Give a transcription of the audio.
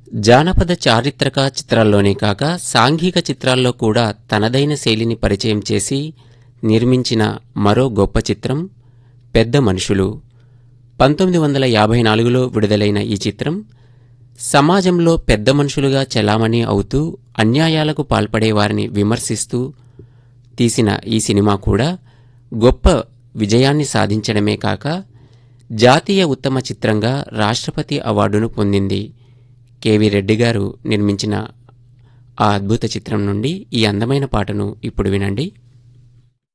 జానపద చారిత్రక చిత్రాల్లోనే కాక సాంఘిక చిత్రాల్లో కూడా తనదైన శైలిని పరిచయం చేసి నిర్మించిన మరో గొప్ప చిత్రం పెద్ద మనుషులు పంతొమ్మిది వందల యాభై నాలుగులో విడుదలైన ఈ చిత్రం సమాజంలో పెద్ద మనుషులుగా చెలామణి అవుతూ అన్యాయాలకు పాల్పడే వారిని విమర్శిస్తూ తీసిన ఈ సినిమా కూడా గొప్ప విజయాన్ని సాధించడమే కాక జాతీయ ఉత్తమ చిత్రంగా రాష్ట్రపతి అవార్డును పొందింది కెవి రెడ్డి గారు నిర్మించిన ఆ అద్భుత చిత్రం నుండి ఈ అందమైన పాటను ఇప్పుడు వినండి